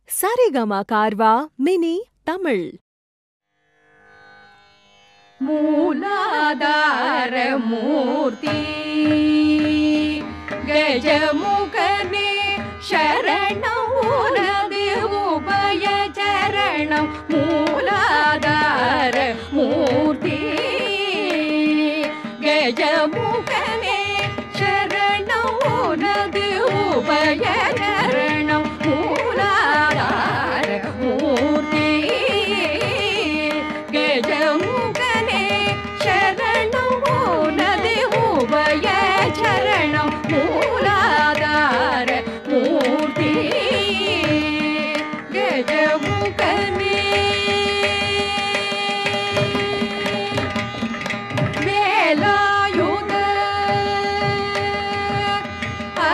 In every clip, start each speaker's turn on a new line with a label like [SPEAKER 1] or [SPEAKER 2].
[SPEAKER 1] Saregama கார்வா mini Tamil
[SPEAKER 2] மூலாதார மூர்த்தி கஜமுகனே சரணம் உனது உபய சரணம் மூலாதார மூர்த்தி கஜமுகனே சரணம் உனது உபய சரணம் மூலாதார மூர்த்தி கஜமுகனே சரணம் உனது உபய சரணம் மூலாதார மூர்த்தி கஜமுகனே வேலாயுத ஆ,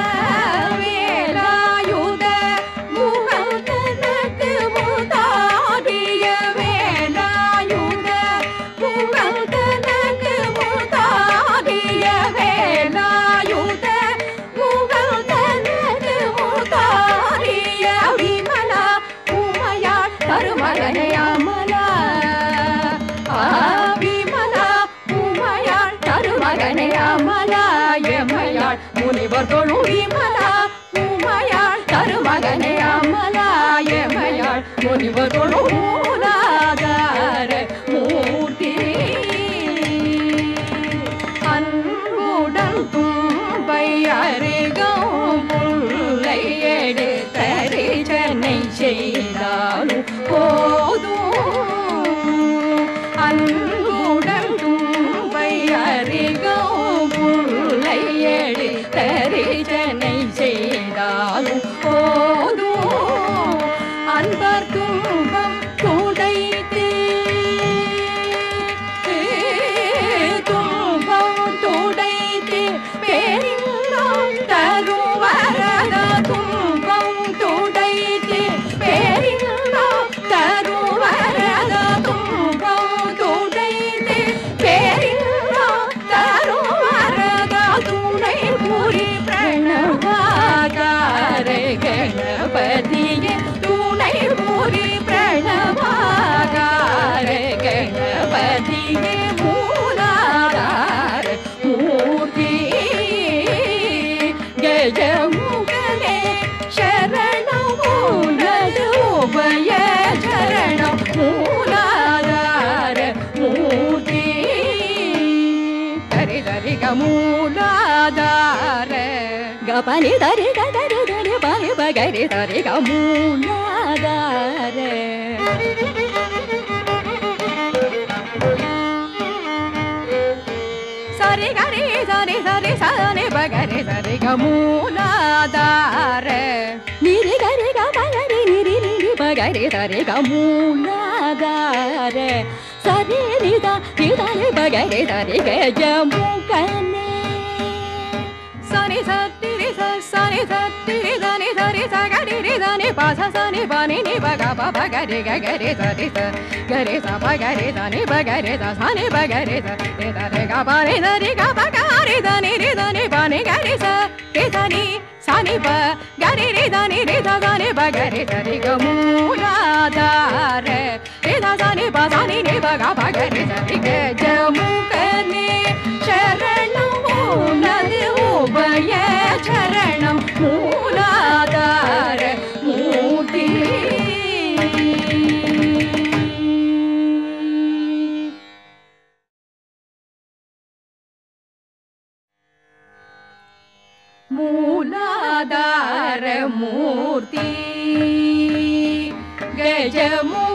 [SPEAKER 2] வேலாயுத முகம் தனக்கு முதாடிய வேலாயுத முகம் தனக்கு முதாடிய வேலாயுத முகம் தனக்கு முதாடிய விமலா உமையாள் கருமகனை அமலா ஆ, விமலா உமையாள் கருமகனை அமலா எமையாள் முனிவர் தொழும் விமலா உமையாள் கருமகனை அமலா எமையாள் முனிவர் தொழும் மூலாதார மூர்த்தி அன்புடன் தும்பை அருகம் முல்லை எடுத்தரை சென்னை செய்தாலும் போதும் அன்புடன் தும்பை அருகம் முல்லை எடுத்தரை சென்னை செய்தாலும் போதும் அன்பர் துன்பம் துடைத்தே துன்பம் துடைத்து பேரின்பம் தரும் வரத துன்பம் துடைத்து பேரின்பம் தரும் வரத துன்பம் துடைத்து பேரின்பம் தரும் வரத துணை புரி பிரணவாகார கணபதியே துணை புரி பிரணவாகார கணபதியே மூலாதார மூர்த்தி கஜமுகனே சரணம் உனது உபய சரணம் மூலாதார மூர்த்தி தரி தரி மூலாதார கபனி தரி கதரி தரி பனி பகரி தரி மூலாதார சரி கரி சரி சரி சனி பகரி சரி கமூலாதார நிரி கரி கபகரி நிரி நிரி பகரி சரி கமூலாதார சரி நிதா நிதா பகரி சரி கஜமுகனே சனி சத்திரி சனி சத்திரி சனி சரி சகரி ரி சனி பாச சனி பனி நி பக ப பகரி ககரி சரி ச கரி ச பகரி சனி பகரி ச சனி பகரி ச ரி சரி க பனி சரி க பகரி சனி ரி சனி பனி கரி ச ரி சனி சனி ப கரி ரி சனி ரி ச சனி பகரி சரி க மூலாதார ரி ச சனி ப சனி நி பக பகரி சரி க ஜமுகனே சரணம் உனது உபய சரணம் மூலாதார மூர்த்தி மூலாதார மூர்த்தி கஜமு